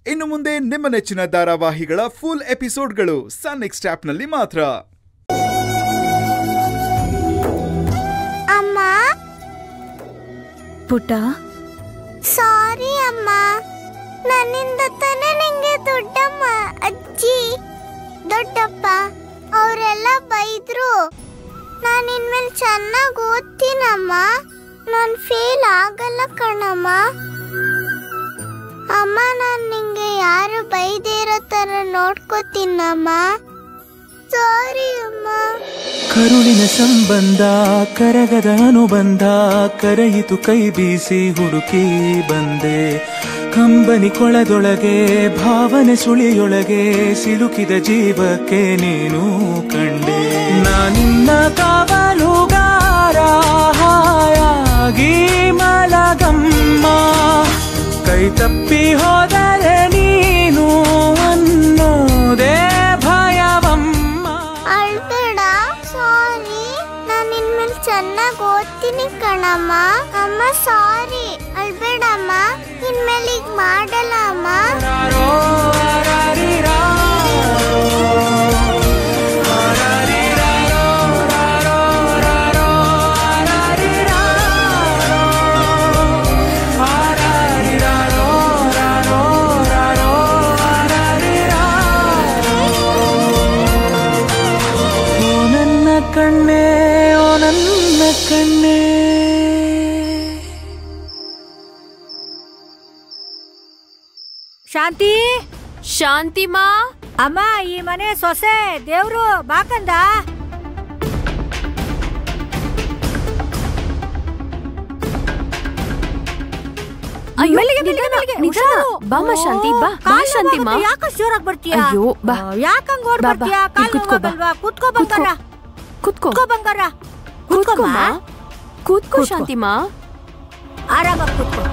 ಇನ್ನು ಮುಂದೆ ನಿಮ್ಮ ನೆಚ್ಚಿನ ಧಾರಾವಾಹಿಗಳ ಫುಲ್ ಎಪಿಸೋಡ್ಗಳು ಸನ್ ನೆಕ್ಸ್ಟ್ ಆಪ್ನಲ್ಲಿ ಮಾತ್ರ ಅಮ್ಮ ಪುಟ್ಟ ಸಾರಿ ಅಮ್ಮ ನನ್ನಿಂದ ತಾನೇ ನಿಂಗೆ ದೊಡ್ಡಮ್ಮ ಅಜ್ಜಿ ದೊಡ್ಡಪ್ಪ ಅವರೆಲ್ಲ ಬೈದ್ರು ನಾನು ಇನ್ಮೇಲೆ ಚೆನ್ನಾಗಿ ಓದ್ತೀನಮ್ಮ ನಾನು ಫೇಲ್ ಆಗಲ್ಲ ಕಣಮ್ಮ ಅಮ್ಮ ನಾನು ನಿಂಗೆ ಯಾರು ಬೈದೇ ಇರೋ ಥರ ನೋಡ್ಕೋತೀನಮ್ಮ ಸಾರಿ ಅಮ್ಮ ಕರುಳಿನ ಸಂಬಂಧ ಕರಗದ ಅನುಬಂಧ ಕರೆಯಿತು ಕೈ ಬೀಸಿ ಹುಡುಕಿ ಬಂದೆ ಕಂಬನಿ ಕೊಳದೊಳಗೆ ಭಾವನೆ ಸುಳಿಯೊಳಗೆ ಸಿಲುಕಿದ ಜೀವಕ್ಕೆ ನೀನು ಕಂಡೆ ನಾನಿನ್ನ ಕಾವಲುಗಾರ ಹಾಯಾಗಿ ಮಲಗಮ್ಮ ಕೈ ತಪ್ಪಿ ಹೋದರೆ ನೀನು ಅನ್ನೋದೇ ಭಯವಮ್ಮ ಅಳ್ಬೇಡ ಸಾರಿ ನಾನು ಇನ್ಮೇಲೆ ಚೆನ್ನಾಗಿ ಓದ್ತೀನಿ ಕಣಮ್ಮ ಅಮ್ಮ ಸಾರಿ ಅಳ್ಬೇಡಮ್ಮ ಇನ್ಮೇಲೆ ಈಗ ಮಾಡಲ್ಲ ಅಮ್ಮ ರಾರೋ, ರಾರಿರಾ. ರಾರಿರಾರೋ, ರಾರೋ, ರಾರೋ, ರಾರಿರಾರೋ. ರಾರಿರಾರೋ, ರಾರೋ, ರಾರೋ, ರಾರಿರಾರೋ. ಓ ನನ್ನ ಕಣ್ಣೇ ಓ ನನ್ನ ಕಣ್ಣೇ ಶಾಂತಿ ಶಾಂತಿಮಾ ಅಮ್ಮ ಈ ಮನೆ ಸೊಸೆ ದೇವ್ರು ಬಾಕಂದ ಅಯ್ಯೋ, ಮೆಲ್ಲಿಗೆ, ಮೆಲ್ಲಿಗೆ, ನಿಧಾನ, ಮೆಲ್ಲಿಗೆ, ನಿಧಾನ. ಹುಷಾರು. ಬಾಮ್ಮ ಓ, ಶಾಂತಿ, ಬಾ, ಬಾ ಕಾಲ್ ಶಾಂತಿ, ನೋವಾಗುತ್ತೆ, ಮಾ. ಯಾಕೆ ಜೋರಾಗಿ ಬರ್ತೀಯ ಅಯ್ಯೋ, ಬಾ. ಯಾಕಂಗ್ ಓಡ್ ಬಾ, ಬಾ, ಬರ್ತೀಯ ಇಲ್ಲಿ ಕಾಲ್ ಕುತ್ಕೋ, ಬಾ. ನೋವಾಗಲ್ವಾ ಕುತ್ಕೋ ಬಂಗಾರ ಕುತ್ಕೋ ಕುತ್ಕೋ ಬಂಗಾರ ಕೂತ್ಕೊಮ್ಮ ಕೂತ್ಕೋ ಕೂತ್ಕೋ. ಶಾಂತಿಮಾ ಆರಾಮಾಗಿ ಕುತ್ಕೋ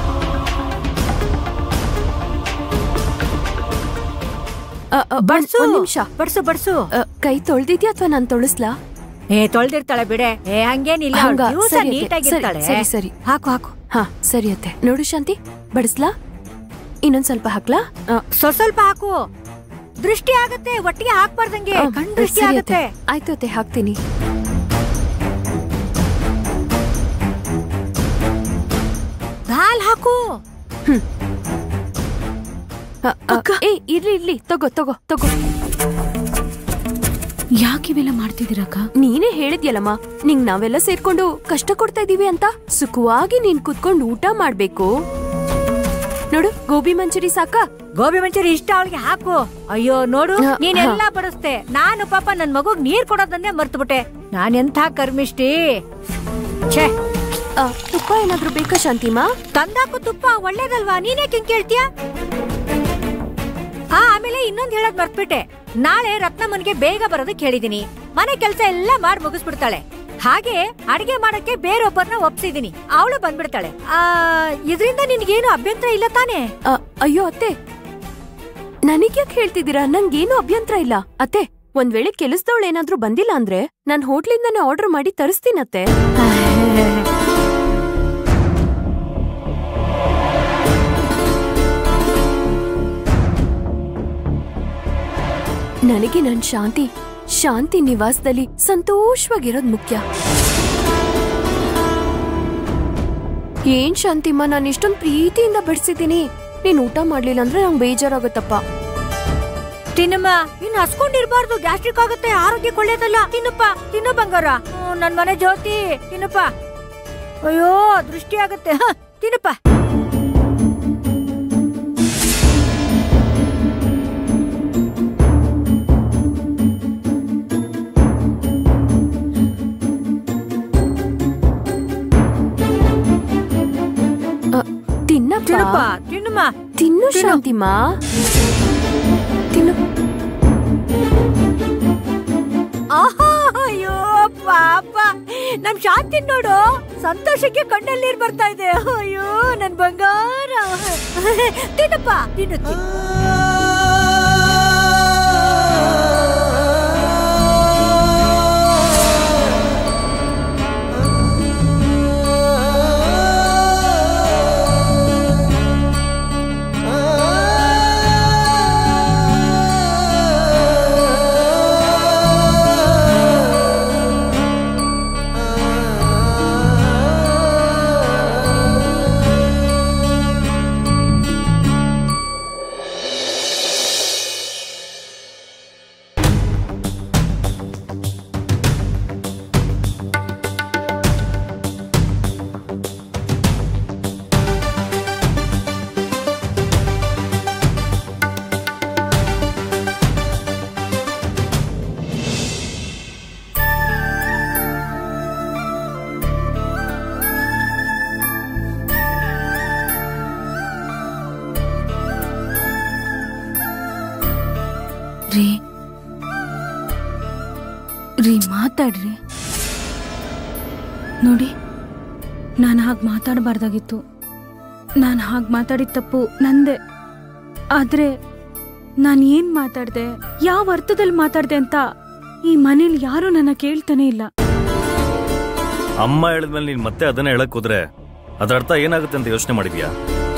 ಅ, ಅ, ಒಂದ್- ಬಡ್ಸು ಒಂದ್ ನಿಮಿಷ ಬಡ್ಸು ಬಡ್ಸು ಕೈ ತೊಳ್ದಿದ್ಯಾ ಅಥವಾ ನಾನ್ ತೊಳಸ್ಲಾ ಏ ತೊಳ್ದಿರ್ತಾಳೆ ಬಿಡೆ ಏ ಹಂಗೇನಿಲ್ಲ ಹಂಗ, ದಿವಸ ಸರಿ ಅತ್ತೆ, ನೀಟಾಗಿರ್ತಾಳೆ ಸರಿ, ಸರಿ, ಸರಿ. ಹಾಕು ಹಾಕು ಹಾ ಸರಿ ಅತ್ತೆ ನೋಡು ಶಾಂತಿ ಬಡಿಸ್ಲಾ ಇನ್ನೊಂದ್ ಸ್ವಲ್ಪ ಹಾಕ್ಲಾ ಆ, ಸ್ವ- ಸ್ವಲ್ಪ ಹಾಕು ದೃಷ್ಟಿ ಆಗತ್ತೆ ಒಟ್ಟಿಗೆ ಹಾಕ್ಬಾರ್ದಂಗೆ ಆ, ಕಣ್ ದೃಷ್ಟಿ ಸರಿ ಆಗತ್ತೆ ಅತ್ತೆ. ಆಯ್ತು ಅತ್ತೆ ಹಾಕ್ತೀನಿ ಹಾಲ್ ಹಾಕು ಅ, ಅ, ಏ ಇರ್ಲಿ ಇರ್ಲಿ ತಗೋ ತಗೋ ತಗೋ ಯಾಕೆ ಇವೆಲ್ಲ ಮಾಡ್ತಿದ್ದೀರಕ್ಕ ನೀನೇ ಹೇಳಿದ್ಯಲ್ಲಮ್ಮ ನಿಂಗ್ ನಾವೆಲ್ಲ ಸೇರ್ಕೊಂಡು ಕಷ್ಟ ಕೊಡ್ತಾ ಇದೀವಿ ಅಂತ ಸುಖವಾಗಿ ನೀನ್ ಕುತ್ಕೊಂಡು ಊಟ ಮಾಡ್ಬೇಕು ನೋಡು ಗೋಬಿ ಮಂಚೂರಿ ಸಾಕಾ ಗೋಬಿ ಮಂಚೂರಿ ಇಷ್ಟ ಅವಳಿಗೆ ಹಾಕು ಅಯ್ಯೋ ನೋಡು ಆ, ನೀನೆಲ್ಲ ಬಡಿಸ್ತೆ ನಾನು ಪಾಪ ನನ್ ಮಗುಗ್ ನೀರ್ ಕೊಡೋದನ್ನೇ ಮರ್ತು ಬಿಟ್ಟೆ ನಾನೆಂಥ ಕರ್ಮಿಷ್ಟಿ ಛೇ ಅ, ತುಪ್ಪ ಏನಾದ್ರೂ ಬೇಕಾ ಶಾಂತಿಮಾ ತಂದಾಕು ತುಪ್ಪ ಒಳ್ಳೇದಲ್ವಾ ನೀನ್ಯಾಕೆ ಹಿಂಗ್ ಕೇಳ್ತೀಯ ಆ ಆಮೇಲೆ ಇನ್ನೊಂದ್ ಹೇಳೋದ್ ಮರ್ತ್ಬಿಟ್ಟೆ ನಾಳೆ ರತ್ನಮ್ಮನ್ಗೆ ಬೇಗ ಬರೋದಕ್ಕೆ ಹೇಳಿದೀನಿ ಮನೆ ಕೆಲ್ಸ ಎಲ್ಲ ಮಾಡಿ ಮುಗಿಸ್ಬಿಡ್ತಾಳೆ ಹಾಗೆ ಅಡಿಗೆ ಮಾಡಕ್ಕೆ ಬೇರೊಬ್ಬರನ್ನ ಒಪ್ಸಿದೀನಿ ಅವಳು ಬಂದ್ಬಿಡ್ತಾಳೆ ಆ ಇದರಿಂದ ನಿನ್ಗೇನು ಅಭ್ಯಂತರ ಇಲ್ಲ ತಾನೇ ಅ, ಅಯ್ಯೋ ಅತ್ತೆ ನನಗ್ಯಾಕೆ ಹೇಳ್ತಿದ್ದೀರಾ ನಂಗೇನು ಅಭ್ಯಂತರ ಇಲ್ಲ ಅತ್ತೆ ಒಂದ್ ವೇಳೆ ಕೆಲಸದವಳು ಏನಾದ್ರೂ ಬಂದಿಲ್ಲ ಅಂದ್ರೆ ನಾನ್ ಹೋಟ್ಲಿಂದಾನೇ ಆರ್ಡರ್ ಮಾಡಿ ತರಿಸ್ತೀನತ್ತೆ ನನಗೆ ನನ್ ಶಾಂತಿ ಶಾಂತಿ ನಿವಾಸದಲ್ಲಿ ಸಂತೋಷವಾಗಿರೋದ್ ಮುಖ್ಯ ಏನ್ ಶಾಂತಿಮ್ಮ ನಾನು ಇಷ್ಟೊಂದ್ ಪ್ರೀತಿಯಿಂದ ಬಡಿಸಿದ್ದೀನಿ ನೀನ್ ಊಟ ಮಾಡ್ಲಿಲ್ಲ ಅಂದ್ರೆ ನಂಗೆ ಬೇಜಾರಾಗುತ್ತಪ್ಪ ತಿನ್ನಮ್ಮ ಇನ್ ಹಸ್ಕೊಂಡಿರ್ಬಾರ್ದು ಗ್ಯಾಸ್ಟ್ರಿಕ್ ಆಗುತ್ತೆ ಆರೋಗ್ಯಕ್ಕೆ ಒಳ್ಳೇದಲ್ಲ ತಿನ್ನಪ್ಪ ತಿನ್ನು ಬಂಗಾರ ಹ್ಮ್, ನನ್ ಮನೆ ಜ್ಯೋತಿ ತಿನ್ನಪ್ಪ ಅಯ್ಯೋ ದೃಷ್ಟಿ ಆಗತ್ತೆ ಹ, ತಿನ್ನಪ್ಪ ಅ, ತಿನ್ನಪ್ಪ ತಿನ್ನಪ್ಪ ತಿನ್ನಮ್ಮ ತಿನ್ನು ತಿನ್ನು. ಶಾಂತಿಮ್ಮ ತಿನ್ನು ಆಹಾ, ಅಯ್ಯೋ ಪಾಪ ನಮ್ ಶಾಂತಿ ನೋಡು ಸಂತೋಷಕ್ಕೆ ಕಣ್ಣಲ್ಲಿ ನೀರ್ ಬರ್ತಾ ಇದೆ ಅಯ್ಯೋ ನನ್ ಬಂಗಾರ ತಿನ್ನಪ್ಪ ತಿನ್ನು ತಿನ್ನು. ರೀ ರೀ ಮಾತಾಡ್ರಿ ನೋಡಿ ನಾನು ಹಾಗೆ ಮಾತಾಡಬಾರ್ದಾಗಿತ್ತು ನಾನು ಹಾಗೆ ಮಾತಾಡಿದ ತಪ್ಪು ನಂದೆ ಆದ್ರೆ ನಾನು ಏನ್ ಮಾತಾಡ್ದೆ ಯಾವ ಅರ್ಥದಲ್ಲಿ ಮಾತಾಡ್ದೆ ಅಂತ ಈ ಮನೇಲಿ ಯಾರೂ ನನ್ನ ಕೇಳ್ತಾನೆ ಇಲ್ಲ ಅಮ್ಮ ಹೇಳಿದ್ಮೇಲೆ ನೀನ್ ಮತ್ತೆ ಅದನ್ನೇ ಹೇಳಕ್ ಹೋದ್ರೆ ಅದರ ಅರ್ಥ ಏನಾಗುತ್ತೆ ಅಂತ ಯೋಚನೆ ಮಾಡಿದ್ಯಾ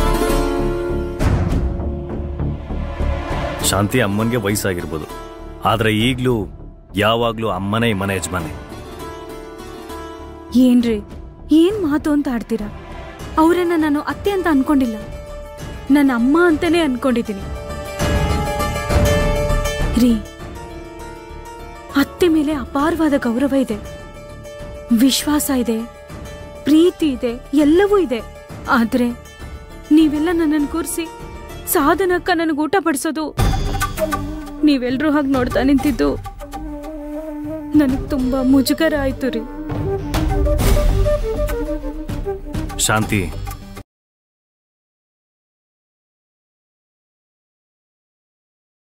ಶಾಂತಿ ಅಮ್ಮನ್ಗೆ ವಯಸ್ಸಾಗಿರ್ಬೋದು ಆದ್ರೆ ಈಗ್ಲೂ ಯಾವಾಗ್ಲೂ ಅಮ್ಮನೇ ಈ ಮನೆ ಯಜಮಾನಿ ಏನ್ರಿ ಏನ್ ಮಾತು ಅಂತ ಆಡ್ತೀರಾ ಅವರನ್ನ ನಾನು ಅತ್ತೆ ಅಂತ ಅನ್ಕೊಂಡಿಲ್ಲ ನನ್ನ ಅಮ್ಮ ಅಂತಾನೆ ಅನ್ಕೊಂಡಿದ್ದೀನಿ ರೀ ಅತ್ತೆ ಮೇಲೆ ಅಪಾರವಾದ ಗೌರವ ಇದೆ ವಿಶ್ವಾಸ ಇದೆ ಪ್ರೀತಿ ಇದೆ ಎಲ್ಲವೂ ಇದೆ ಆದ್ರೆ ನೀವೆಲ್ಲ ನನ್ನನ್ನು ಕೂರಿಸಿ ಸಾಧನಕ್ಕ ನನಗೆ ಊಟ ಬಡಿಸೋದು ನೀವೆಲ್ರೂ ಹಾಗೆ ನೋಡ್ತಾ ನಿಂತಿದ್ದು ನನಗೆ ತುಂಬಾ ಮುಜುಗರ ಆಯ್ತು ರೀ ಶಾಂತಿ